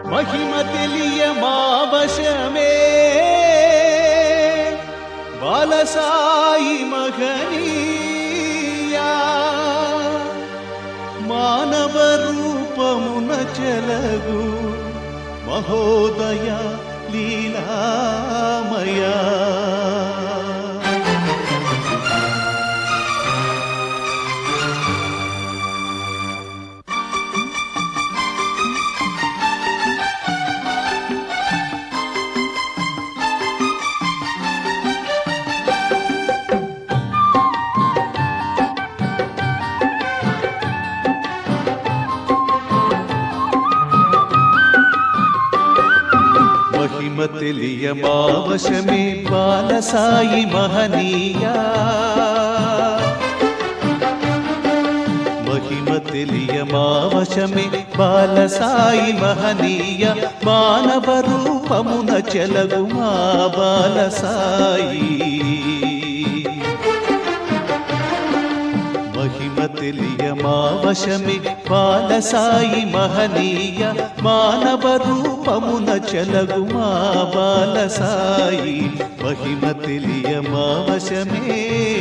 మహిమ తెలియ మా వశమే బాలసాయి మహనీయా మానవ రూపమున చెలగు మహోదయ లీలామయా మహిమ తెలియ మా వశమే బాలసాయి మహనీయా మహిమ తెలియ మా వశమే బాలసాయి మహనీయ మానవ రూపమున చెలగు మా బాలసాయి మహిమ తెలియ మా వశమే బాలసాయి మహనీయ మానవ రూపమున చెలగు మా బాలసాయి మహిమ తెలియ మా వశమే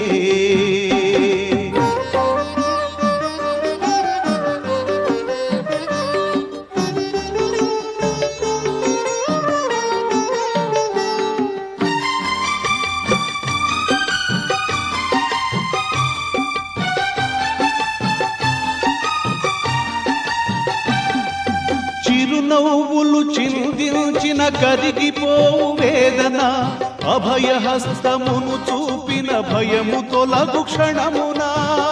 చిరునవ్వులు చిందించిన కరిగిపోవు వేదన అభయహస్తమును చూపిన భయము తొలగు క్షణమునా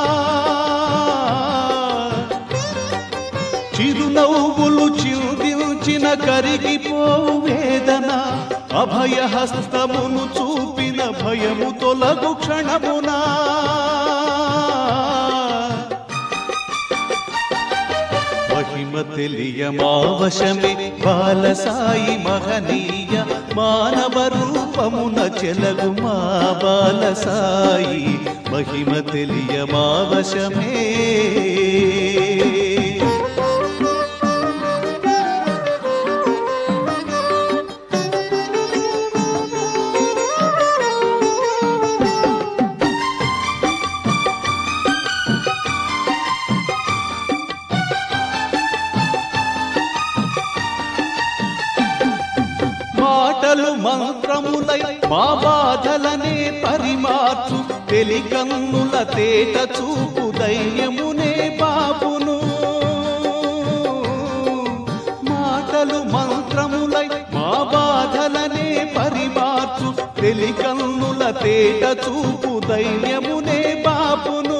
చిరునవ్వులు చిందించిన కరిగిపోవు వేదన అభయహస్తమును చూపిన భయము తొలగు క్షణమునా మహిమ తెలియ మా వశమే బాలసాయి మహనీయ మానవ రూపమున చెలగు మా బాలసాయి మహిమ తెలియ మా వశమే మాటలు మంత్రములై మా బాధలనే పరిమార్చు తెలికన్నుల తేట చూపు దయ్యమునే బాబును మాటలు మంత్రములై మా బాధలనే పరిమార్చు తెలికన్నుల తేట చూపు దైన్యమునే బాపును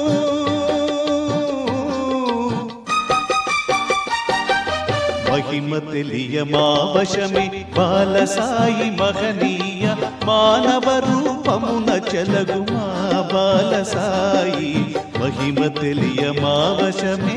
మహిమ తెలియ మా వశమే బాలసాయి మహనీయ మానవ రూపమున చెలగు మా బాలసాయి మహిమ తెలియ మా వశమే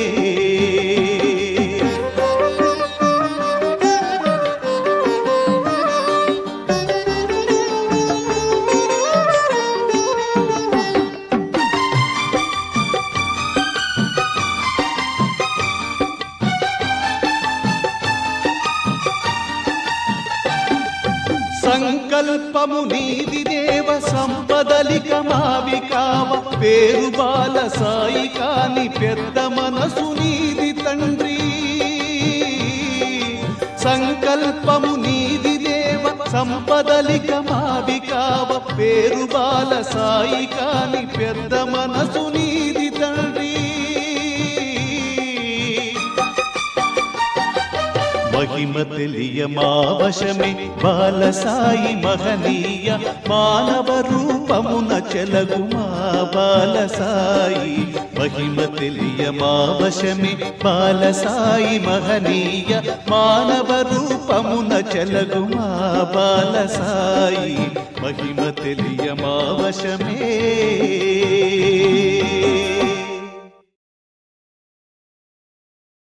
సంకల్పము నీది దేవ సంపదలిక మావి కావ పేరు బాల సాయి కాని పెద్ద మనసు నీది తండ్రి సంకల్పము నీది దేవ సంపదలిక మావి కావ పేరు బాల సాయి కాని పెద్ద మనసు నీది తండ్రి మహిమ తెలియ మా వశమే బాలసాయి మహనీయ మానవ రూపమున చెలగు మా బాలసాయి మహిమ తెలియ మా వశమే బాలసాయి మహనీయ మానవ రూపమున చెలగు మా బాలసాయి మహిమ తెలియ మా వశమే